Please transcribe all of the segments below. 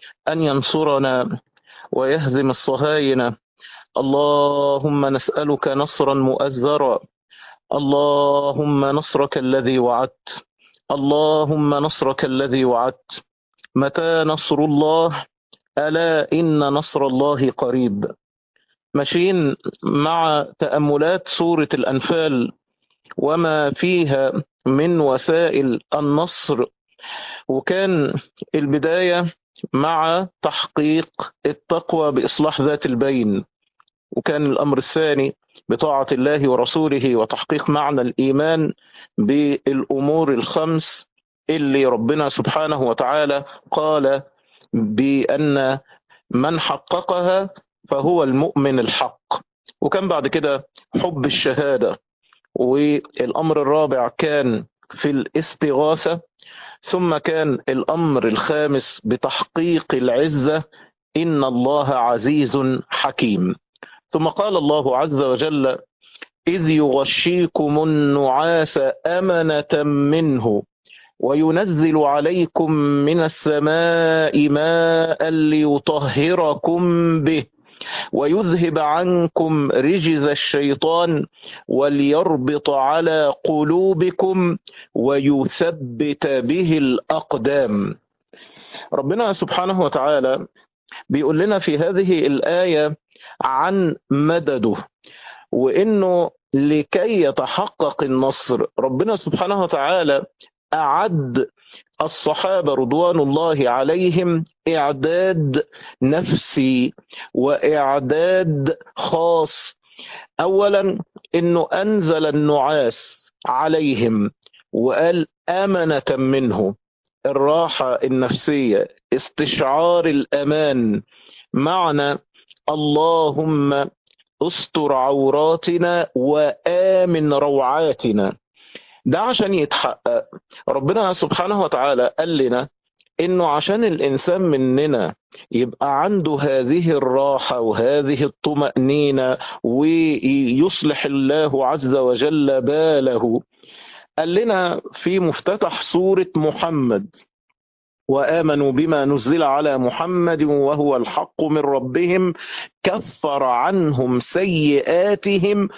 أن ينصرنا ويهزم الصهاينة اللهم نسألك نصرا مؤزرا اللهم نصرك الذي وعدت اللهم نصرك الذي وعدت متى نصر الله ألا إن نصر الله قريب ماشيين مع تأملات سورة الأنفال وما فيها من وسائل النصر وكان البداية مع تحقيق التقوى بإصلاح ذات البين وكان الأمر الثاني بطاعة الله ورسوله وتحقيق معنى الإيمان بالأمور الخمس اللي ربنا سبحانه وتعالى قال بأن من حققها فهو المؤمن الحق وكان بعد كده حب الشهادة والأمر الرابع كان في الاستغاثة ثم كان الأمر الخامس بتحقيق العزة إن الله عزيز حكيم ثم قال الله عز وجل إذ يغشيكم النعاس أمنة منه وينزل عليكم من السماء ماء ليطهركم به ويذهب عنكم رجز الشيطان وليربط على قلوبكم ويثبت به الأقدام ربنا سبحانه وتعالى بيقول لنا في هذه الآية عن مدده وإنه لكي يتحقق النصر ربنا سبحانه وتعالى أعد الصحابة رضوان الله عليهم إعداد نفسي وإعداد خاص أولا إنه أنزل النعاس عليهم وقال آمنة منه الراحة النفسية استشعار الأمان معنى اللهم استر عوراتنا وآمن روعاتنا ده عشان يتحقق ربنا سبحانه وتعالى قال لنا انه عشان الانسان مننا يبقى عنده هذه الراحه وهذه الطمانينه ويصلح الله عز وجل باله قال لنا في مفتتح سوره محمد وامنوا بما نزل على محمد وهو الحق من ربهم كفر عنهم سيئاتهم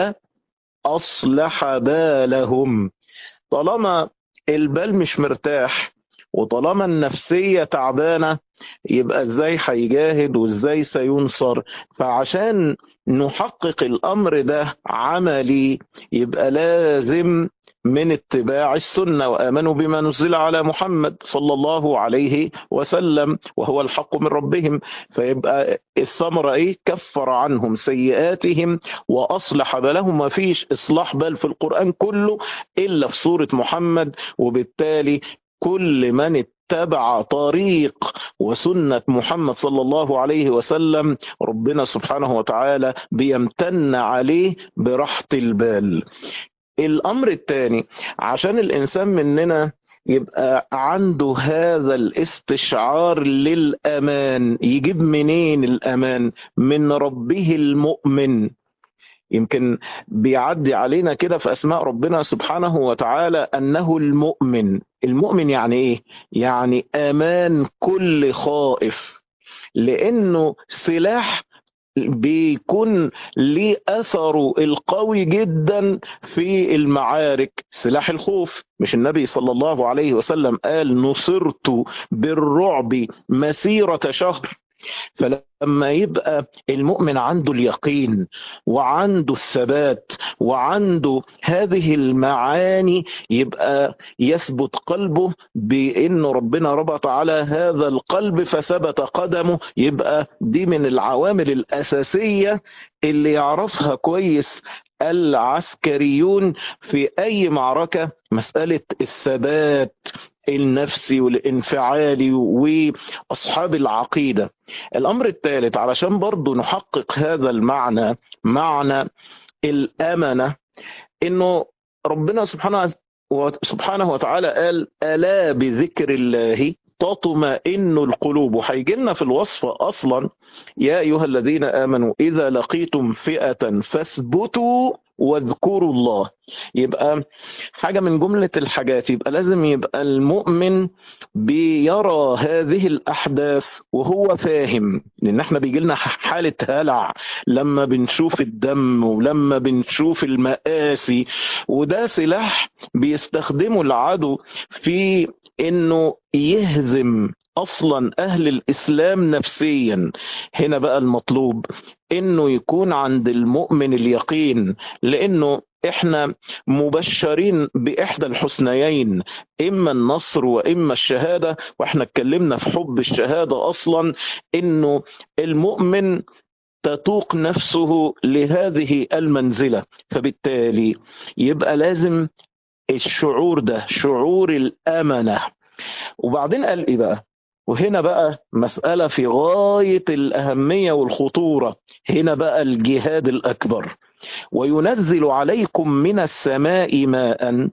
واصلح بالهم طالما البال مش مرتاح وطالما النفسية تعبانة يبقى ازاي هيجاهد وازاي سينصر فعشان نحقق الامر ده عملي يبقى لازم من اتباع السنة وآمنوا بما نزل على محمد صلى الله عليه وسلم وهو الحق من ربهم فيبقى الثمرة ايه كفر عنهم سيئاتهم وأصلح بالهم ما فيش إصلاح بال في القرآن كله إلا في سورة محمد وبالتالي كل من اتبع طريق وسنة محمد صلى الله عليه وسلم ربنا سبحانه وتعالى بيمتن عليه براحة البال الأمر الثاني عشان الإنسان مننا يبقى عنده هذا الاستشعار للأمان يجيب منين الأمان من ربه المؤمن يمكن بيعدي علينا كده في اسماء ربنا سبحانه وتعالى انه المؤمن المؤمن يعني ايه يعني امان كل خائف لانه سلاح بيكون ليه اثره القوي جدا في المعارك سلاح الخوف مش النبي صلى الله عليه وسلم قال نصرت بالرعب مسيره شهر فلما يبقى المؤمن عنده اليقين وعنده الثبات وعنده هذه المعاني يبقى يثبت قلبه بأن ربنا ربط على هذا القلب فثبت قدمه يبقى دي من العوامل الأساسية اللي يعرفها كويس العسكريون في أي معركة مسألة الثبات النفسي والانفعالي واصحاب العقيده الامر الثالث علشان برضو نحقق هذا المعنى معنى الامنه انه ربنا سبحانه سبحانه وتعالى قال الا بذكر الله تطمئن القلوب هيجي لنا في الوصف اصلا يا ايها الذين امنوا اذا لقيتم فئه فاثبتوا واذكروا الله يبقى حاجة من جملة الحاجات يبقى لازم يبقى المؤمن بيرى هذه الأحداث وهو فاهم لأن احنا بيجي لنا حالة هلع لما بنشوف الدم ولما بنشوف المآسي وده سلاح بيستخدمه العدو في انه يهزم اصلا اهل الاسلام نفسيا هنا بقى المطلوب انه يكون عند المؤمن اليقين لانه احنا مبشرين باحدى الحسنيين اما النصر واما الشهاده واحنا اتكلمنا في حب الشهاده اصلا انه المؤمن تتوق نفسه لهذه المنزله فبالتالي يبقى لازم الشعور ده شعور الامنه وبعدين قال ايه بقى وهنا بقى مسألة في غاية الأهمية والخطورة هنا بقى الجهاد الأكبر وينزل عليكم من السماء ماء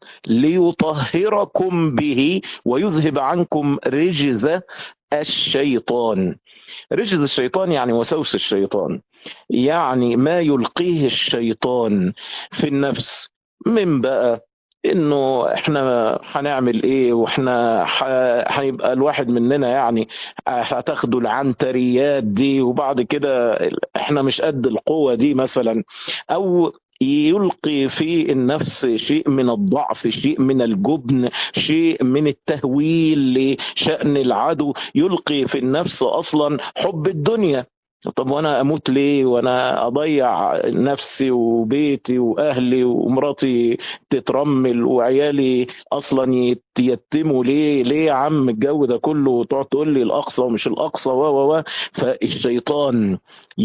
ليطهركم به ويذهب عنكم رجز الشيطان رجز الشيطان يعني وسوس الشيطان يعني ما يلقيه الشيطان في النفس من بقى انه احنا هنعمل ايه واحنا هيبقى الواحد مننا يعني هتاخدوا العنتريات دي وبعد كده احنا مش قد القوه دي مثلا او يلقي في النفس شيء من الضعف شيء من الجبن شيء من التهويل لشأن العدو يلقي في النفس أصلا حب الدنيا طب وانا اموت ليه وانا اضيع نفسي وبيتي واهلي ومراتي تترمل وعيالي اصلا يتيتموا ليه ليه يا عم الجو ده كله تقعد تقول لي الاقصى ومش الاقصى و و فالشيطان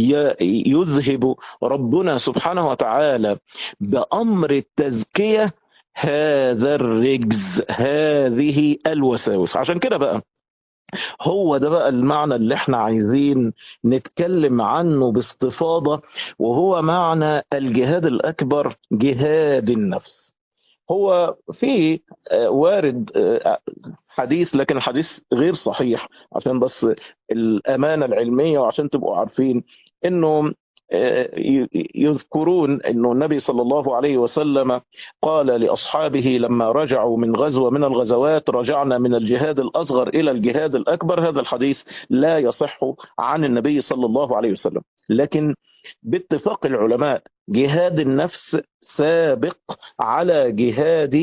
يذهب ربنا سبحانه وتعالى بامر التزكيه هذا الرجز هذه الوساوس عشان كده بقى هو ده بقى المعنى اللي احنا عايزين نتكلم عنه باستفاضة وهو معنى الجهاد الأكبر جهاد النفس هو في وارد حديث لكن الحديث غير صحيح عشان بس الأمانة العلمية وعشان تبقوا عارفين انه يذكرون انه النبي صلى الله عليه وسلم قال لاصحابه لما رجعوا من غزوه من الغزوات رجعنا من الجهاد الاصغر الى الجهاد الاكبر هذا الحديث لا يصح عن النبي صلى الله عليه وسلم لكن باتفاق العلماء جهاد النفس سابق على جهاد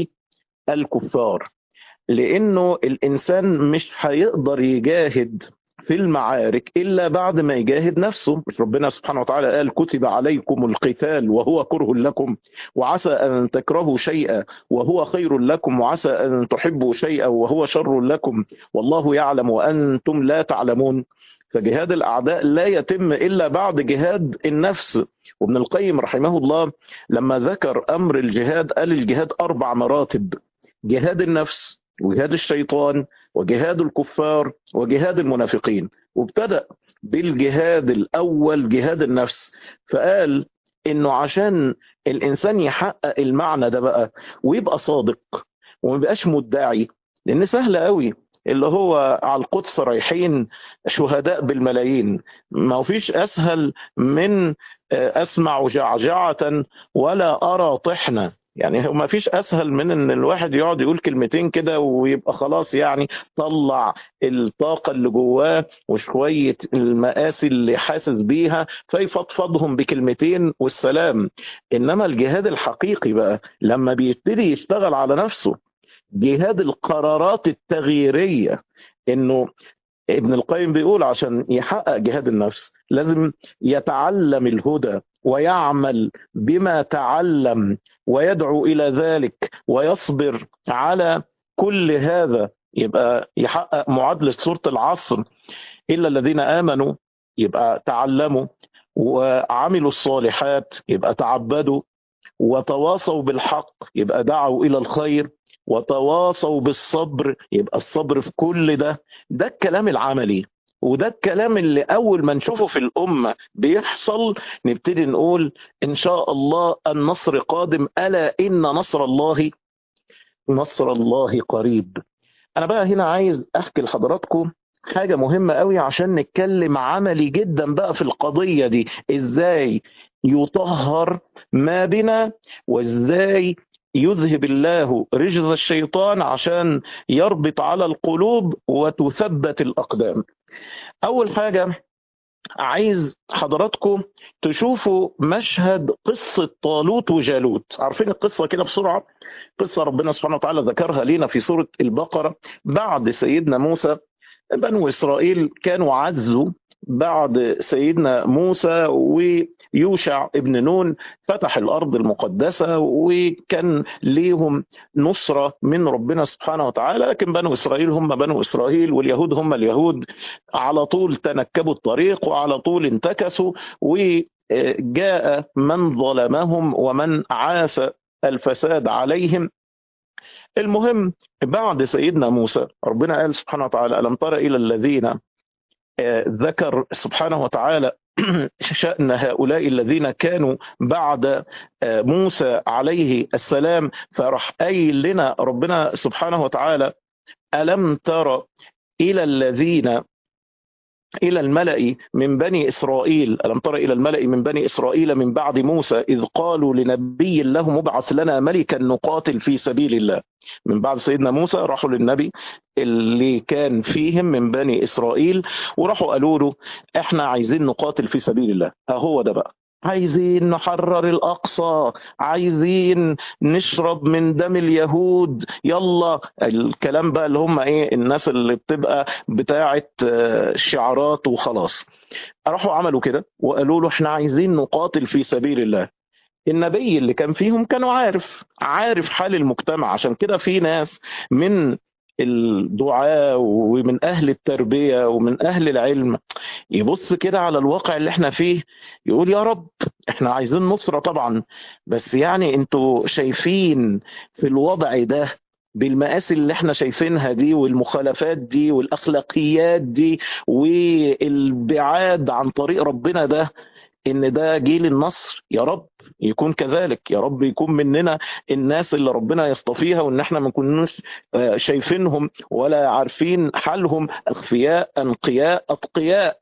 الكفار لانه الانسان مش هيقدر يجاهد في المعارك الا بعد ما يجاهد نفسه مش ربنا سبحانه وتعالى قال كتب عليكم القتال وهو كره لكم وعسى ان تكرهوا شيئا وهو خير لكم وعسى ان تحبوا شيئا وهو شر لكم والله يعلم وانتم لا تعلمون فجهاد الاعداء لا يتم الا بعد جهاد النفس وابن القيم رحمه الله لما ذكر امر الجهاد قال الجهاد اربع مراتب جهاد النفس وجهاد الشيطان وجهاد الكفار وجهاد المنافقين وابتدأ بالجهاد الأول جهاد النفس فقال إنه عشان الإنسان يحقق المعنى ده بقى ويبقى صادق وما يبقاش مدعي لأن سهل قوي اللي هو على القدس رايحين شهداء بالملايين ما فيش أسهل من أسمع جعجعة ولا أرى طحنة يعني ما فيش اسهل من ان الواحد يقعد يقول كلمتين كده ويبقى خلاص يعني طلع الطاقه اللي جواه وشويه المآسي اللي حاسس بيها فيفضفضهم بكلمتين والسلام انما الجهاد الحقيقي بقى لما بيبتدي يشتغل على نفسه جهاد القرارات التغييريه انه ابن القيم بيقول عشان يحقق جهاد النفس لازم يتعلم الهدى ويعمل بما تعلم ويدعو الى ذلك ويصبر على كل هذا يبقى يحقق معادله سوره العصر الا الذين امنوا يبقى تعلموا وعملوا الصالحات يبقى تعبدوا وتواصوا بالحق يبقى دعوا الى الخير وتواصوا بالصبر يبقى الصبر في كل ده ده الكلام العملي وده الكلام اللي اول ما نشوفه في الامه بيحصل نبتدي نقول ان شاء الله النصر قادم الا ان نصر الله نصر الله قريب انا بقى هنا عايز احكي لحضراتكم حاجة مهمة قوي عشان نتكلم عملي جدا بقى في القضية دي ازاي يطهر ما بنا وازاي يذهب الله رجز الشيطان عشان يربط على القلوب وتثبت الأقدام أول حاجة عايز حضراتكم تشوفوا مشهد قصة طالوت وجالوت عارفين القصة كده بسرعة قصة ربنا سبحانه وتعالى ذكرها لنا في سورة البقرة بعد سيدنا موسى بنو إسرائيل كانوا عزوا بعد سيدنا موسى ويوشع ابن نون فتح الأرض المقدسة وكان ليهم نصرة من ربنا سبحانه وتعالى لكن بنو إسرائيل هم بنو إسرائيل واليهود هم اليهود على طول تنكبوا الطريق وعلى طول انتكسوا وجاء من ظلمهم ومن عاس الفساد عليهم المهم بعد سيدنا موسى ربنا قال سبحانه وتعالى ألم تر إلى الذين ذكر سبحانه وتعالى شأن هؤلاء الذين كانوا بعد موسى عليه السلام فراح قايل لنا ربنا سبحانه وتعالى ألم تر إلى الذين إلى الملأ من بني إسرائيل ألم تر إلى الملأ من بني إسرائيل من بعد موسى إذ قالوا لنبي له مبعث لنا ملكا نقاتل في سبيل الله من بعد سيدنا موسى راحوا للنبي اللي كان فيهم من بني إسرائيل وراحوا قالوا له احنا عايزين نقاتل في سبيل الله هو ده بقى عايزين نحرر الأقصى عايزين نشرب من دم اليهود يلا الكلام بقى اللي هم ايه الناس اللي بتبقى بتاعة شعارات وخلاص راحوا عملوا كده وقالوا له احنا عايزين نقاتل في سبيل الله النبي اللي كان فيهم كانوا عارف عارف حال المجتمع عشان كده في ناس من الدعاء ومن أهل التربية ومن أهل العلم يبص كده على الواقع اللي احنا فيه يقول يا رب احنا عايزين نصرة طبعا بس يعني انتوا شايفين في الوضع ده بالمقاس اللي احنا شايفينها دي والمخالفات دي والاخلاقيات دي والبعاد عن طريق ربنا ده ان ده جيل النصر يا رب يكون كذلك يا رب يكون مننا الناس اللي ربنا يصطفيها وان احنا ما كناش شايفينهم ولا عارفين حالهم اخفياء انقياء اتقياء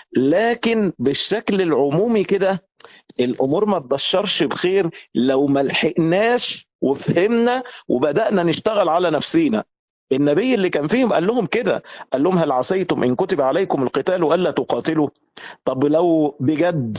لكن بالشكل العمومي كده الامور ما تبشرش بخير لو ما لحقناش وفهمنا وبدانا نشتغل على نفسينا النبي اللي كان فيهم قال لهم كده قال لهم هل عصيتم ان كتب عليكم القتال الا تقاتلوا طب لو بجد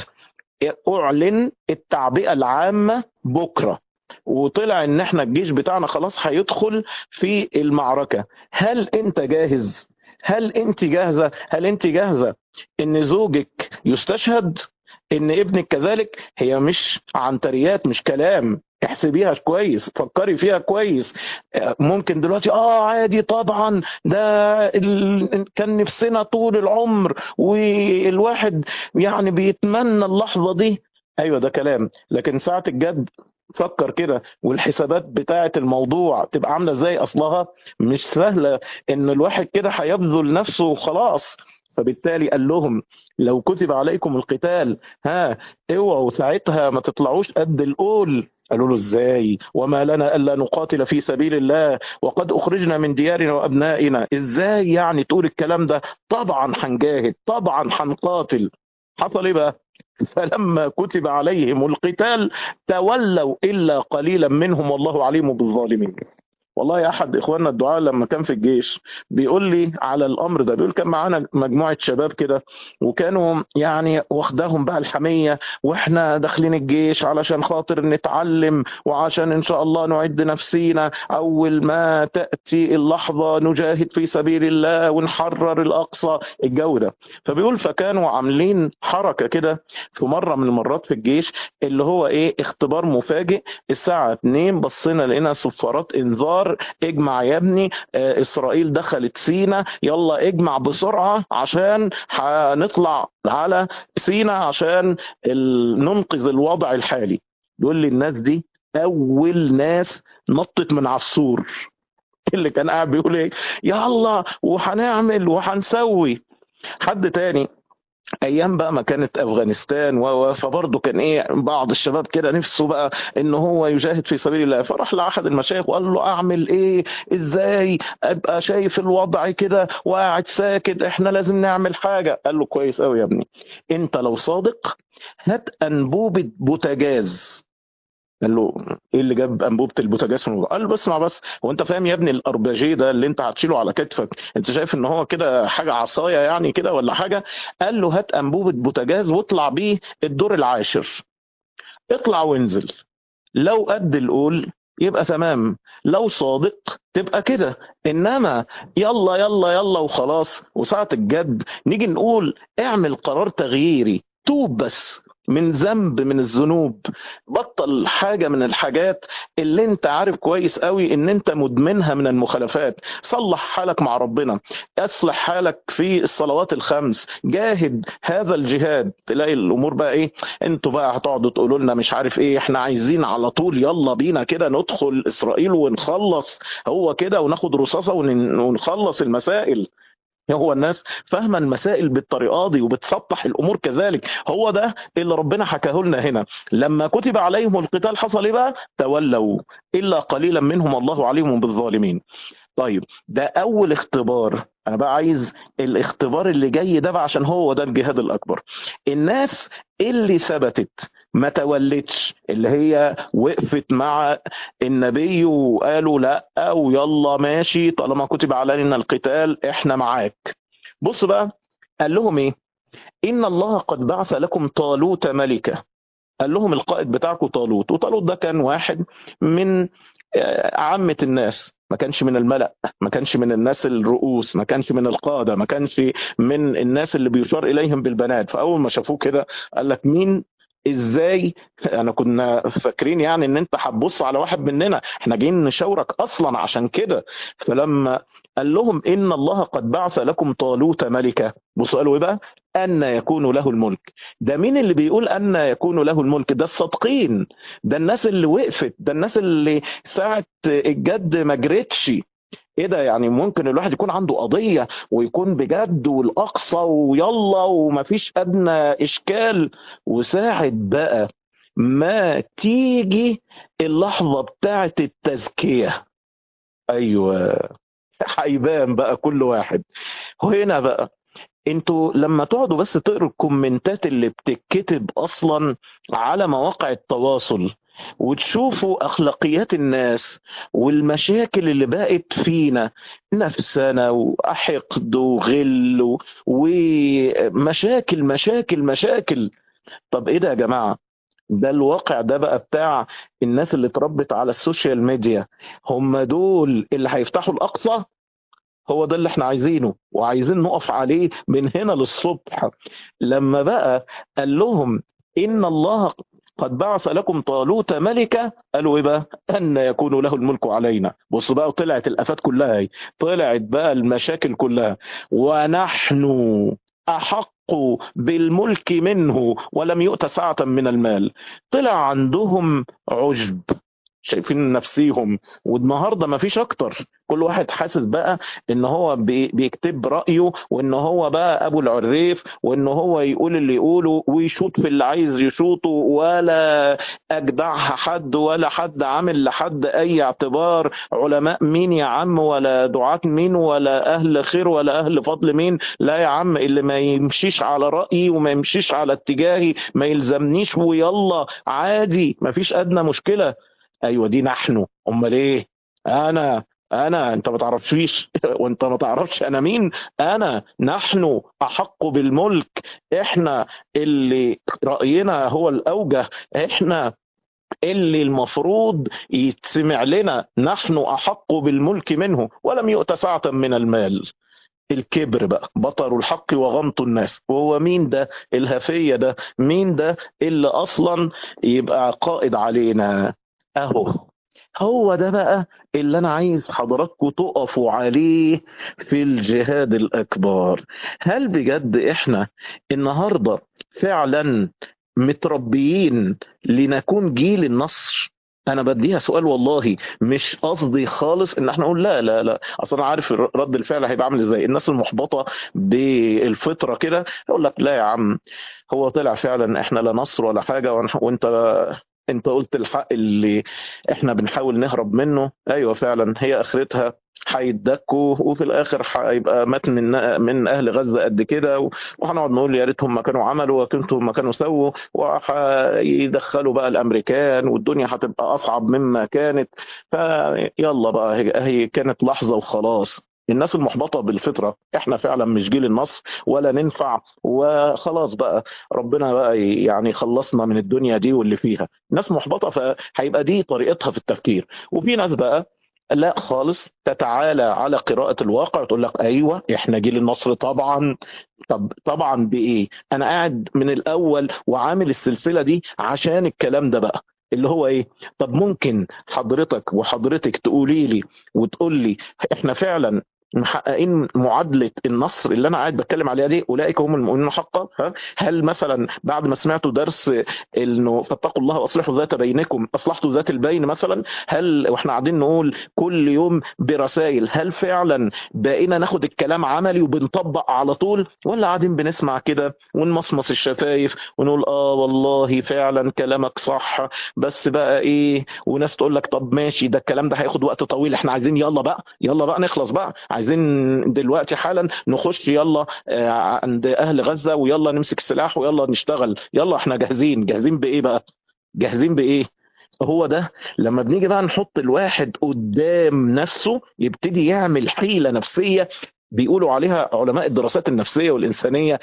اعلن التعبئه العامه بكره وطلع ان احنا الجيش بتاعنا خلاص هيدخل في المعركه هل انت جاهز هل انت جاهزه هل انت جاهزه ان زوجك يستشهد ان ابنك كذلك هي مش عنتريات مش كلام احسبيها كويس فكري فيها كويس ممكن دلوقتي اه عادي طبعا ده ال... كان نفسنا طول العمر والواحد يعني بيتمنى اللحظة دي ايوه ده كلام لكن ساعة الجد فكر كده والحسابات بتاعة الموضوع تبقى عاملة ازاي اصلها مش سهلة ان الواحد كده هيبذل نفسه وخلاص فبالتالي قال لهم لو كتب عليكم القتال ها اوعوا ساعتها ما تطلعوش قد القول قالوا له ازاي وما لنا الا نقاتل في سبيل الله وقد اخرجنا من ديارنا وابنائنا ازاي يعني تقول الكلام ده طبعا هنجاهد طبعا هنقاتل حصل ايه بقى فلما كتب عليهم القتال تولوا الا قليلا منهم والله عليم بالظالمين والله احد اخواننا الدعاء لما كان في الجيش بيقول لي على الامر ده بيقول كان معانا مجموعه شباب كده وكانوا يعني واخداهم بقى الحميه واحنا داخلين الجيش علشان خاطر نتعلم وعشان ان شاء الله نعد نفسينا اول ما تاتي اللحظه نجاهد في سبيل الله ونحرر الاقصى الجو ده فبيقول فكانوا عاملين حركه كده في مره من المرات في الجيش اللي هو ايه اختبار مفاجئ الساعه 2 بصينا لقينا صفارات انذار اجمع يا ابني آه اسرائيل دخلت سينا يلا اجمع بسرعه عشان هنطلع على سينا عشان ننقذ الوضع الحالي يقول لي الناس دي اول ناس نطت من على السور اللي كان قاعد بيقول ايه يلا وهنعمل وهنسوي حد تاني ايام بقى ما كانت افغانستان و و- فبرضه كان ايه بعض الشباب كده نفسه بقى ان هو يجاهد في سبيل الله فراح لاحد المشايخ وقال له اعمل ايه ازاي ابقى شايف الوضع كده وقاعد ساكت احنا لازم نعمل حاجه قال له كويس قوي يا ابني انت لو صادق هات انبوبه بوتاجاز قال له ايه اللي جاب انبوبه البوتاجاز في الموضوع؟ قال له بس اسمع بس هو انت فاهم يا ابني الارباجيه ده اللي انت هتشيله على كتفك انت شايف ان هو كده حاجه عصايه يعني كده ولا حاجه؟ قال له هات انبوبه بوتاجاز واطلع بيه الدور العاشر اطلع وانزل لو قد القول يبقى تمام لو صادق تبقى كده انما يلا يلا يلا وخلاص وساعة الجد نيجي نقول اعمل قرار تغييري توب بس من ذنب من الذنوب بطل حاجة من الحاجات اللي انت عارف كويس قوي ان انت مدمنها من المخالفات صلح حالك مع ربنا اصلح حالك في الصلوات الخمس جاهد هذا الجهاد تلاقي الامور بقى ايه انتوا بقى هتقعدوا تقولوا لنا مش عارف ايه احنا عايزين على طول يلا بينا كده ندخل اسرائيل ونخلص هو كده وناخد رصاصه ون- ونخلص المسائل هو الناس فاهمه المسائل بالطريقه دي وبتسطح الامور كذلك هو ده اللي ربنا حكاه لنا هنا لما كتب عليهم القتال حصل ايه بقى تولوا الا قليلا منهم الله عليهم بالظالمين طيب ده اول اختبار انا بقى عايز الاختبار اللي جاي ده بقى عشان هو ده الجهاد الاكبر الناس اللي ثبتت ما تولتش اللي هي وقفت مع النبي وقالوا لا ويلا ماشي طالما كتب علينا القتال احنا معاك بص بقى قال لهم ايه ان الله قد بعث لكم طالوت ملكا قال لهم القائد بتاعكم طالوت وطالوت ده كان واحد من آه، عامة الناس ما كانش من الملأ ما كانش من الناس الرؤوس ما كانش من القادة ما كانش من الناس اللي بيشار إليهم بالبنات فأول ما شافوه كده قال لك مين ازاي انا كنا فاكرين يعني ان انت هتبص على واحد مننا احنا جايين نشاورك اصلا عشان كده فلما قال لهم ان الله قد بعث لكم طالوت ملكا بصوا قالوا ايه بقى ان يكون له الملك ده مين اللي بيقول ان يكون له الملك ده الصادقين ده الناس اللي وقفت ده الناس اللي ساعة الجد ما جرتش ايه ده يعني ممكن الواحد يكون عنده قضية ويكون بجد والاقصى ويلا ومفيش ادنى اشكال وساعة بقى ما تيجي اللحظة بتاعت التزكية ايوه هيبان بقى كل واحد هنا بقى انتوا لما تقعدوا بس تقروا الكومنتات اللي بتتكتب اصلا على مواقع التواصل وتشوفوا اخلاقيات الناس والمشاكل اللي بقت فينا نفسنا وحقد وغل و- ومشاكل مشاكل مشاكل طب ايه ده يا جماعه ده الواقع ده بقى بتاع الناس اللي اتربت على السوشيال ميديا هم دول اللي هيفتحوا الاقصى هو ده اللي احنا عايزينه وعايزين نقف عليه من هنا للصبح لما بقى قال لهم ان الله قد بعث لكم طالوت ملكا قالوا ايه بقى ان يكون له الملك علينا بصوا بقى طلعت الافات كلها اهي طلعت بقى المشاكل كلها ونحن احق بالملك منه ولم يؤت سعة من المال طلع عندهم عجب شايفين نفسيهم والنهارده ما فيش اكتر كل واحد حاسس بقى ان هو بي- بيكتب رايه وان هو بقى ابو العريف وان هو يقول اللي يقوله ويشوط في اللي عايز يشوطه ولا اجدعها حد ولا حد عامل لحد اي اعتبار علماء مين يا عم ولا دعاة مين ولا اهل خير ولا اهل فضل مين لا يا عم اللي ما يمشيش على رايي وما يمشيش على اتجاهي ما يلزمنيش ويلا عادي ما فيش ادنى مشكله ايوه دي نحن امال ايه انا انا انت ما تعرفش وانت ما تعرفش انا مين انا نحن احق بالملك احنا اللي راينا هو الاوجه احنا اللي المفروض يتسمع لنا نحن احق بالملك منه ولم يؤت سعه من المال الكبر بقى بطر الحق وغمط الناس وهو مين ده الهفية ده مين ده اللي أصلا يبقى قائد علينا أهو هو ده بقى اللي أنا عايز حضراتكم تقفوا عليه في الجهاد الأكبر هل بجد إحنا النهاردة فعلا متربيين لنكون جيل النصر انا بديها سؤال والله مش قصدي خالص ان احنا نقول لا لا لا اصل انا عارف رد الفعل هيبقى عامل ازاي الناس المحبطه بالفطره كده يقول لك لا يا عم هو طلع فعلا احنا لا نصر ولا حاجه وأنا- وانت انت قلت الحق اللي احنا بنحاول نهرب منه ايوه فعلا هي اخرتها هيتدكوا وفي الاخر هيبقى مات من من اهل غزه قد كده وهنقعد نقول يا ريتهم ما كانوا عملوا وكنتم ما كانوا سووا وهيدخلوا بقى الامريكان والدنيا هتبقى اصعب مما كانت فيلا بقى هي, هي كانت لحظه وخلاص الناس المحبطه بالفطره احنا فعلا مش جيل النصر ولا ننفع وخلاص بقى ربنا بقى يعني خلصنا من الدنيا دي واللي فيها ناس محبطه فهيبقى دي طريقتها في التفكير وفي ناس بقى لا خالص تتعالى على قراءة الواقع وتقول لك أيوة إحنا جيل النصر طبعا طب طبعا بإيه أنا قاعد من الأول وعامل السلسلة دي عشان الكلام ده بقى اللي هو ايه طب ممكن حضرتك وحضرتك تقولي لي وتقول لي احنا فعلا محققين معادله النصر اللي انا قاعد بتكلم عليها دي اولئك هم المؤمنون حقا ها؟ هل مثلا بعد ما سمعتوا درس انه فاتقوا الله واصلحوا ذات بينكم اصلحتوا ذات البين مثلا هل واحنا قاعدين نقول كل يوم برسائل هل فعلا بقينا ناخد الكلام عملي وبنطبق على طول ولا قاعدين بنسمع كده ونمصمص الشفايف ونقول اه والله فعلا كلامك صح بس بقى ايه وناس تقول لك طب ماشي ده الكلام ده هياخد وقت طويل احنا عايزين يلا بقى يلا بقى نخلص بقى عايزين دلوقتي حالا نخش يلا آه، عند اهل غزه ويلا نمسك السلاح ويلا نشتغل يلا احنا جاهزين جاهزين بايه بقى جاهزين بايه هو ده لما بنيجي بقى نحط الواحد قدام نفسه يبتدي يعمل حيله نفسيه بيقولوا عليها علماء الدراسات النفسيه والانسانيه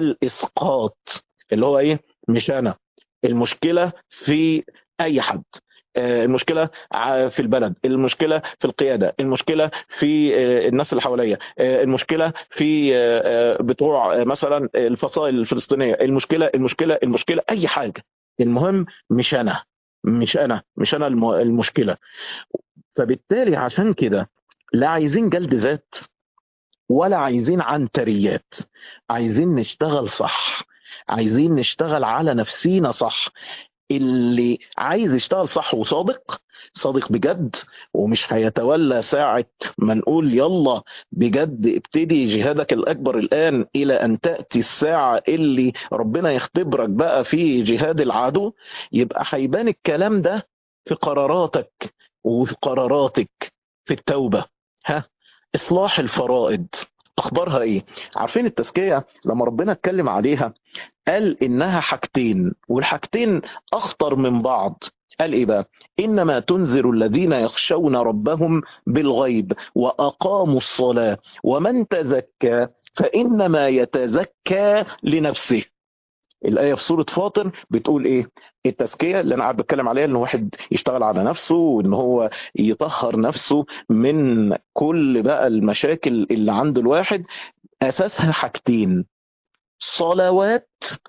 الاسقاط اللي هو ايه مش انا المشكله في اي حد آه، المشكله ع- في البلد المشكله في القياده المشكله في آه، الناس اللي حواليا آه، المشكله في آه، آه، بتوع آه، مثلا الفصائل الفلسطينيه المشكله المشكله المشكله اي حاجه المهم مش انا مش انا مش انا الم- المشكله فبالتالي عشان كده لا عايزين جلد ذات ولا عايزين عنتريات عايزين نشتغل صح عايزين نشتغل على نفسينا صح اللي عايز يشتغل صح وصادق صادق بجد ومش هيتولى ساعة ما نقول يلا بجد ابتدي جهادك الأكبر الآن إلى أن تأتي الساعة اللي ربنا يختبرك بقى في جهاد العدو يبقى هيبان الكلام ده في قراراتك وفي قراراتك في التوبة ها إصلاح الفرائض أخبارها إيه؟ عارفين التزكية لما ربنا اتكلم عليها قال انها حاجتين والحاجتين اخطر من بعض قال ايه بقى انما تنذر الذين يخشون ربهم بالغيب واقاموا الصلاه ومن تزكى فانما يتزكى لنفسه الآية في سورة فاطر بتقول إيه؟ التزكية اللي أنا قاعد بتكلم عليها إن واحد يشتغل على نفسه وإن هو يطهر نفسه من كل بقى المشاكل اللي عند الواحد أساسها حاجتين صلوات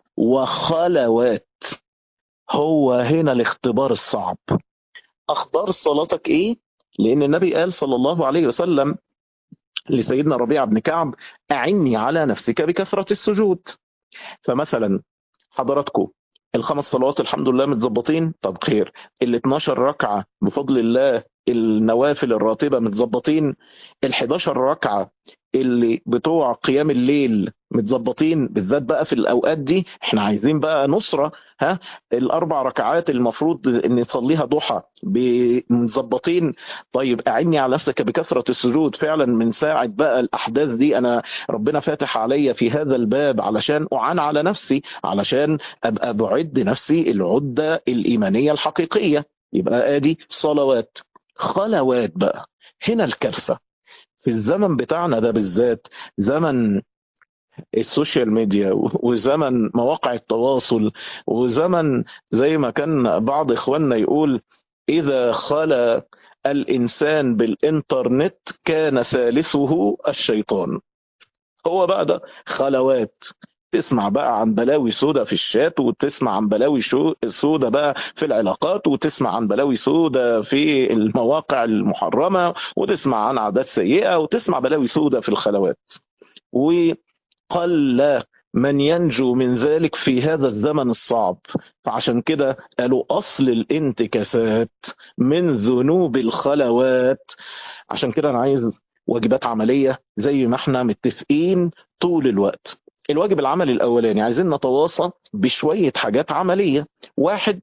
وخلوات هو هنا الاختبار الصعب اخبار صلاتك ايه لان النبي قال صلى الله عليه وسلم لسيدنا ربيع بن كعب اعني على نفسك بكثره السجود فمثلا حضراتكم الخمس صلوات الحمد لله متظبطين طب خير ال 12 ركعه بفضل الله النوافل الراتبه متظبطين ال 11 ركعه اللي بتوع قيام الليل متظبطين بالذات بقى في الاوقات دي احنا عايزين بقى نصره ها الاربع ركعات المفروض ان نصليها ضحى ب- متظبطين طيب اعني على نفسك بكثره السجود فعلا من ساعه بقى الاحداث دي انا ربنا فاتح عليا في هذا الباب علشان اعان على نفسي علشان ابقى بعد نفسي العده الايمانيه الحقيقيه يبقى ادي صلوات خلوات بقى هنا الكارثه في الزمن بتاعنا ده بالذات زمن السوشيال ميديا وزمن مواقع التواصل وزمن زي ما كان بعض اخواننا يقول اذا خلا الانسان بالانترنت كان ثالثه الشيطان هو بقى ده خلوات تسمع بقى عن بلاوي سودة في الشات وتسمع عن بلاوي شو سودة بقى في العلاقات وتسمع عن بلاوي سودة في المواقع المحرمة وتسمع عن عادات سيئة وتسمع بلاوي سودة في الخلوات وقل من ينجو من ذلك في هذا الزمن الصعب فعشان كده قالوا أصل الانتكاسات من ذنوب الخلوات عشان كده أنا عايز واجبات عملية زي ما احنا متفقين طول الوقت الواجب العملي الأولاني عايزين نتواصى بشوية حاجات عملية واحد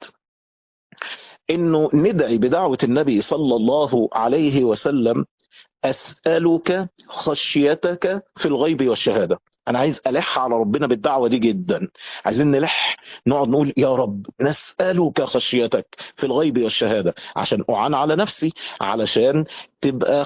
انه ندعي بدعوة النبي صلى الله عليه وسلم أسألك خشيتك في الغيب والشهادة أنا عايز ألح على ربنا بالدعوة دي جدا عايزين نلح نقعد نقول يا رب نسألك خشيتك في الغيب والشهادة عشان أعان على نفسي علشان تبقى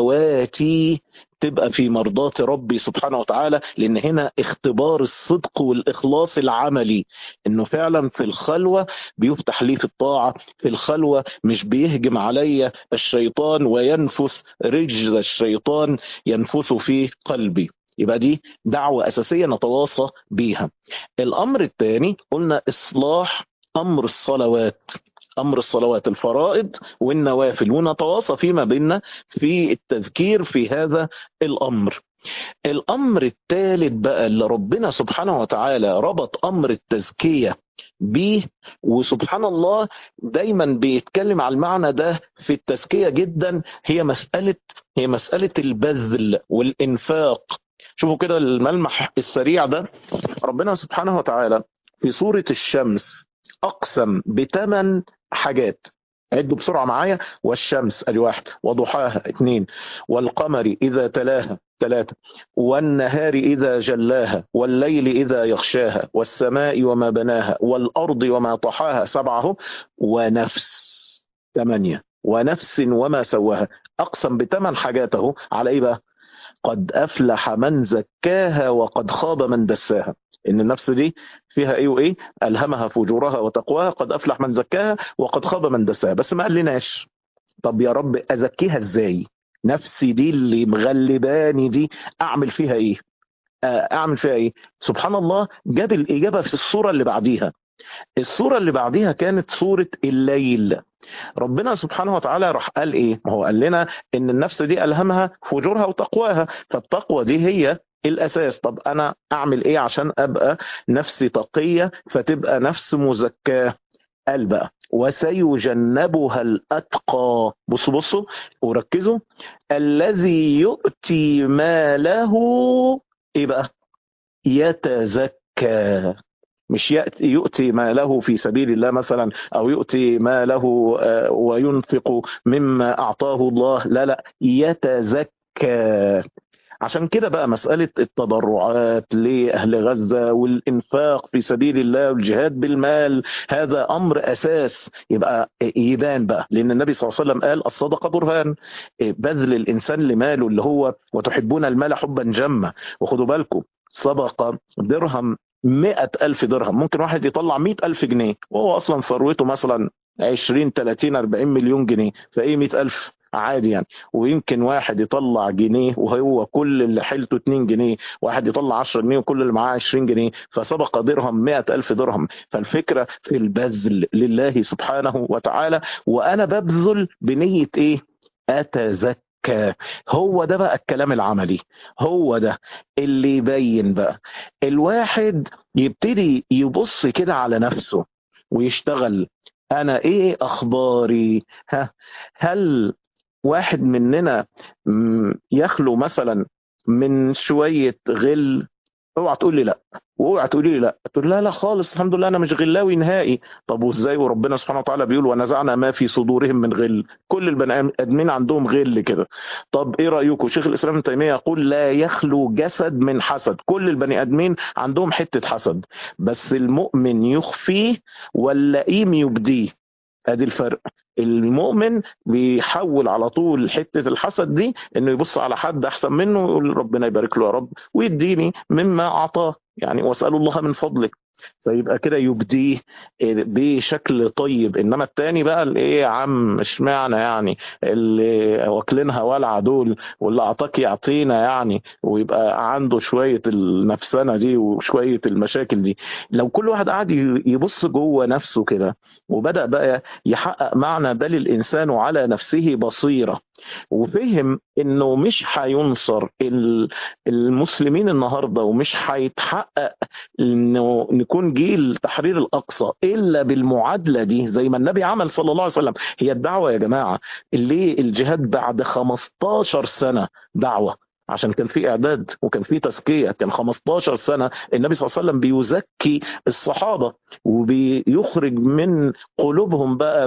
خلواتي تبقى في مرضاة ربي سبحانه وتعالى لأن هنا اختبار الصدق والإخلاص العملي إنه فعلا في الخلوة بيفتح لي في الطاعة في الخلوة مش بيهجم علي الشيطان وينفث رجز الشيطان ينفث في قلبي يبقى دي دعوة أساسية نتواصى بيها الأمر الثاني قلنا إصلاح أمر الصلوات أمر الصلوات الفرائض والنوافل ونتواصى فيما بيننا في التذكير في هذا الأمر الأمر الثالث بقى اللي ربنا سبحانه وتعالى ربط أمر التزكية بيه وسبحان الله دايما بيتكلم على المعنى ده في التزكية جدا هي مسألة هي مسألة البذل والإنفاق شوفوا كده الملمح السريع ده ربنا سبحانه وتعالى في سورة الشمس أقسم بثمان حاجات عدوا بسرعة معايا والشمس ادي واحد وضحاها اثنين والقمر إذا تلاها ثلاثة والنهار إذا جلاها والليل إذا يغشاها والسماء وما بناها والأرض وما طحاها سبعة ونفس ثمانية ونفس وما سواها أقسم بثمان حاجاته على إيه بقى قد أفلح من زكاها وقد خاب من دساها إن النفس دي فيها إيه وإيه ألهمها فجورها وتقواها قد أفلح من زكاها وقد خاب من دساها بس ما قالناش طب يا رب أزكيها إزاي نفسي دي اللي مغلباني دي أعمل فيها إيه أعمل فيها إيه سبحان الله جاب الإجابة في الصورة اللي بعديها الصورة اللي بعديها كانت صورة الليل ربنا سبحانه وتعالى راح قال ايه ما هو قال لنا ان النفس دي الهمها فجورها وتقواها فالتقوى دي هي الاساس طب انا اعمل ايه عشان ابقى نفسي تقية فتبقى نفس مزكاة قال بقى وسيجنبها الاتقى بصوا بصوا وركزوا الذي يؤتي ماله ايه بقى يتزكى مش يأتي يؤتي ما له في سبيل الله مثلا أو يؤتي ما له وينفق مما أعطاه الله لا لا يتزكى عشان كده بقى مسألة التضرعات لأهل غزة والإنفاق في سبيل الله والجهاد بالمال هذا أمر أساس يبقى يبان بقى لأن النبي صلى الله عليه وسلم قال الصدقة برهان بذل الإنسان لماله اللي هو وتحبون المال حبا جما وخدوا بالكم صدقة درهم مئة ألف درهم ممكن واحد يطلع مئة ألف جنيه وهو أصلا ثروته مثلا 20 30 40 مليون جنيه فإيه مئة ألف عادي يعني ويمكن واحد يطلع جنيه وهو كل اللي حيلته 2 جنيه واحد يطلع 10 جنيه وكل اللي معاه 20 جنيه فسبق درهم 100 ألف درهم فالفكرة في البذل لله سبحانه وتعالى وأنا ببذل بنية إيه أتزكى هو ده بقى الكلام العملي هو ده اللي يبين بقى الواحد يبتدي يبص كده على نفسه ويشتغل انا ايه اخباري ها هل واحد مننا يخلو مثلا من شوية غل اوعى تقول لي لا واوعى تقولي لي لا تقول لا لا خالص الحمد لله انا مش غلاوي نهائي طب وازاي وربنا سبحانه وتعالى بيقول ونزعنا ما في صدورهم من غل كل البني ادمين عندهم غل كده طب ايه رايكم شيخ الاسلام ابن تيميه يقول لا يخلو جسد من حسد كل البني ادمين عندهم حته حسد بس المؤمن يخفيه واللئيم يبديه ادي الفرق المؤمن بيحول على طول حته الحسد دي انه يبص على حد احسن منه ويقول ربنا يبارك له يا رب ويديني مما اعطاه يعني واسال الله من فضلك فيبقى كده يبديه بشكل طيب انما التاني بقى اللي ايه يا عم اشمعنى يعني اللي واكلينها ولع دول واللي اعطاك يعطينا يعني ويبقى عنده شويه النفسنه دي وشويه المشاكل دي لو كل واحد قعد يبص جوه نفسه كده وبدا بقى يحقق معنى بل الانسان على نفسه بصيره وفهم انه مش هينصر المسلمين النهارده ومش هيتحقق انه نكون جيل تحرير الاقصى الا بالمعادله دي زي ما النبي عمل صلى الله عليه وسلم هي الدعوه يا جماعه اللي الجهاد بعد 15 سنه دعوه عشان كان في اعداد وكان في تزكيه كان 15 سنه النبي صلى الله عليه وسلم بيزكي الصحابه وبيخرج من قلوبهم بقى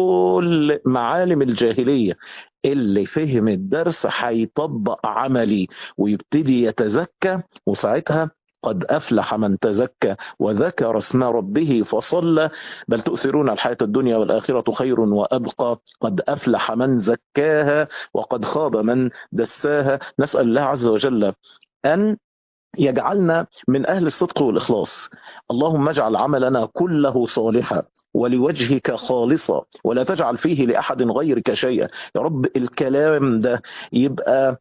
كل معالم الجاهليه اللي فهم الدرس هيطبق عملي ويبتدي يتزكى وساعتها قد أفلح من تزكى وذكر اسم ربه فصلى بل تؤثرون الحياة الدنيا والآخرة خير وأبقى قد أفلح من زكاها وقد خاب من دساها نسأل الله عز وجل أن يجعلنا من أهل الصدق والإخلاص اللهم اجعل عملنا كله صالحا ولوجهك خالصا ولا تجعل فيه لأحد غيرك شيئا يا رب الكلام ده يبقى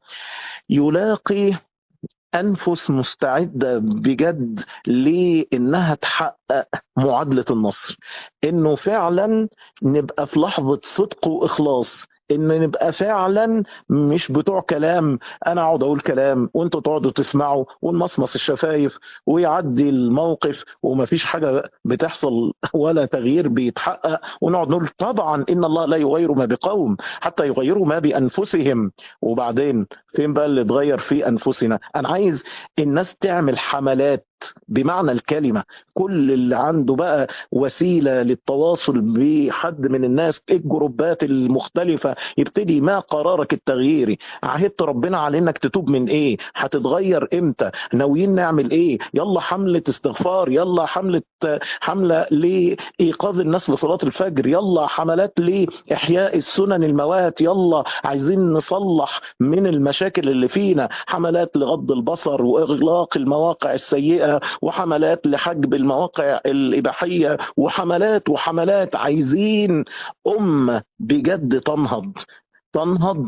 يلاقي أنفس مستعدة بجد لإنها تحقق معادلة النصر إنه فعلا نبقى في لحظة صدق وإخلاص ان نبقى فعلا مش بتوع كلام انا اقعد اقول كلام وانتوا تقعدوا تسمعوا ونمصمص الشفايف ويعدي الموقف ومفيش حاجه بتحصل ولا تغيير بيتحقق ونقعد نقول طبعا ان الله لا يغير ما بقوم حتى يغيروا ما بانفسهم وبعدين فين بقى اللي اتغير في انفسنا انا عايز الناس تعمل حملات بمعنى الكلمه كل اللي عنده بقى وسيله للتواصل بحد من الناس الجروبات المختلفه يبتدي ما قرارك التغييري عهدت ربنا على انك تتوب من ايه هتتغير امتى ناويين نعمل ايه يلا حمله استغفار يلا حمله حمله لايقاظ الناس لصلاه الفجر يلا حملات لاحياء السنن الموات يلا عايزين نصلح من المشاكل اللي فينا حملات لغض البصر واغلاق المواقع السيئه وحملات لحجب المواقع الإباحية وحملات وحملات عايزين أمة بجد تنهض تنهض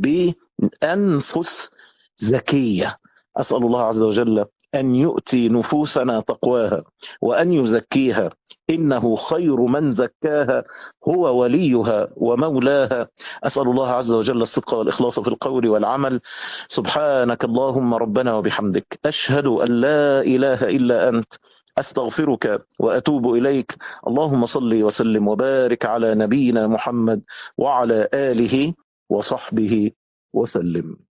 بأنفس ذكية أسأل الله عز وجل أن يؤتي نفوسنا تقواها وأن يزكيها إنه خير من زكاها هو وليها ومولاها أسأل الله عز وجل الصدق والإخلاص في القول والعمل سبحانك اللهم ربنا وبحمدك أشهد أن لا إله إلا أنت أستغفرك وأتوب إليك اللهم صل وسلم وبارك على نبينا محمد وعلى آله وصحبه وسلم